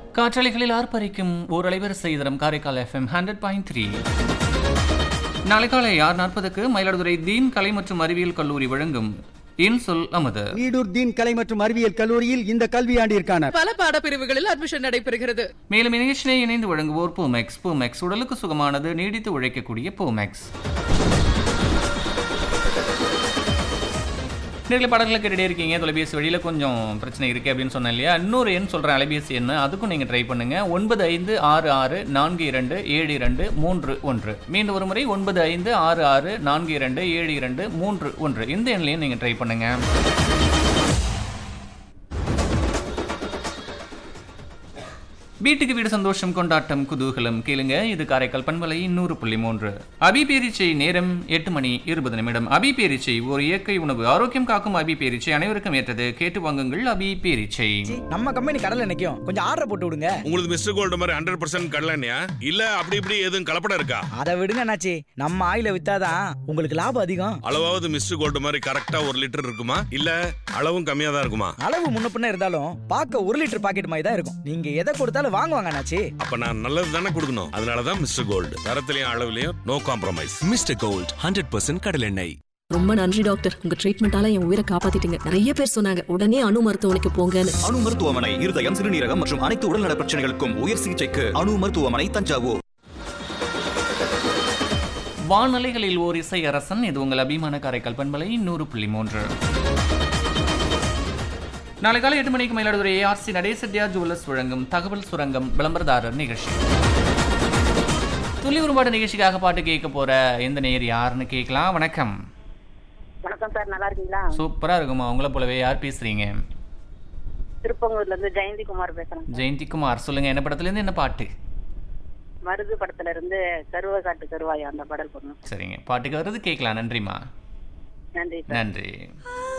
காற்றலைகளில் ஆர்ப்பரிக்கும் ஓர் அலைவரிசை தரம் Karaikal FM hundred point three நாளை காலை ஆறு நாற்பதுக்கு மயிலாடுதுறை தீன் கலை மற்றும் அறிவியல் கல்லூரி வழங்கும் இன்சொல் அமது நீடூர் தீன் கலை மற்றும் அறிவியல் கல்லூரியில் இந்த கல்வியாண்டிற்கான பல பாடப்பிரிவுகளில் அட்மிஷன் நடைபெறுகிறது மேலும் இந்நிகழ்ச்சியை இணைந்து வழங்குவோர் பூமெக்ஸ் பூமெக்ஸ் உடலுக்கு சுகமானது நீடித்து உழைக்கக்கூடிய பூமெக்ஸ் நேரில் பாடல்களை கேட்டுட்டே இருக்கீங்க தொலைபேசி வழியில் கொஞ்சம் பிரச்சனை இருக்குது அப்படின்னு சொன்னேன் இல்லையா இன்னொரு எண் சொல்கிறேன் அலைபேசி எண் அதுக்கும் நீங்கள் ட்ரை பண்ணுங்கள் ஒன்பது ஐந்து ஆறு ஆறு நான்கு இரண்டு ஏழு இரண்டு மூன்று ஒன்று மீண்டும் ஒரு முறை ஒன்பது ஐந்து ஆறு ஆறு நான்கு இரண்டு ஏழு இரண்டு மூன்று ஒன்று இந்த எண்ணையும் நீங்கள் ட்ரை பண்ணுங்கள் வீட்டுக்கு வீடு சந்தோஷம் கொண்டாட்டம் குதூகலம் கேளுங்க இது காரைக்கால் பண்பலை நூறு புள்ளி மூன்று அபி பேரிச்சை நேரம் எட்டு மணி இருபது நிமிடம் அபி பேரிச்சை ஒரு இயற்கை உணவு ஆரோக்கியம் காக்கும் அபி பேரிச்சை அனைவருக்கும் ஏற்றது கேட்டு வாங்குங்கள் அபி பேரிச்சை நம்ம கம்பெனி கடல்ல நிக்கும் கொஞ்சம் ஆர்டர் போட்டு விடுங்க உங்களுக்கு மிஸ்டர் கோல்டு மாதிரி ஹண்ட்ரட் பர்சன்ட் கடலண்ணியா இல்ல அப்படி இப்படி எதுவும் கலப்படம் இருக்கா அதை விடுங்க அண்ணாச்சி நம்ம ஆயில வித்தாதான் உங்களுக்கு லாபம் அதிகம் அளவாவது மிஸ்டர் கோல்டு மாதிரி கரெக்டா ஒரு லிட்டர் இருக்குமா இல்ல அளவும் கம்மியா தான் இருக்குமா அளவு முன்ன பின்ன இருந்தாலும் பார்க்க ஒரு லிட்டர் பாக்கெட் மாதிரி தான் இருக்கும் நீங்க எதை கொடுத்தாலும் வாங்குவாங்க அண்ணாச்சி அப்ப நான் நல்லது தானே கொடுக்கணும் அதனாலதான் மிஸ்டர் கோல்டு தரத்திலையும் அளவுலயும் no compromise Mister Gold hundred percent கடலெண்ணெய் ரொம்ப நன்றி டாக்டர் உங்க ட்ரீட்மெண்டால என் உயிரை காப்பாத்திட்டீங்க நிறைய பேர் சொன்னாங்க உடனே அணு மருத்துவமனைக்கு போங்கன்னு அணு மருத்துவமனை இருதயம் சிறுநீரகம் மற்றும் அனைத்து உடல்நல பிரச்சனைகளுக்கும் உயர் சிகிச்சைக்கு அணு மருத்துவமனை தஞ்சாவூர் வானலைகளில் ஓர் இசை அரசன் இது உங்கள் அபிமான காரைக்கால் பண்பலை நூறு புள்ளி மூன்று நாளை காலை எட்டு மணிக்கு மயிலாடுதுறை ஏஆர்சி நடேசெட்டியா ஜுவல்லர்ஸ் வழங்கும் தகவல் சுரங்கம் விளம்பரதாரர் நிகழ்ச்சி துளி உருவாடு நிகழ்ச்சிக்காக பாட்டு கேட்க போற இந்த நேர் யாருன்னு கேட்கலாம் வணக்கம் வணக்கம் சார் நல்லா இருக்கீங்களா சூப்பரா இருக்குமா உங்களை போலவே யார் பேசுறீங்க திருப்பங்கூர்ல இருந்து ஜெயந்தி குமார் பேசுறேன் ஜெயந்தி குமார் சொல்லுங்க என்ன படத்துல இருந்து என்ன பாட்டு மருது படத்துல இருந்து கருவ காட்டு கருவாய் அந்த பாடல் பண்ணும் சரிங்க பாட்டுக்கு வருது கேட்கலாம் நன்றிம்மா நன்றி சார் நன்றி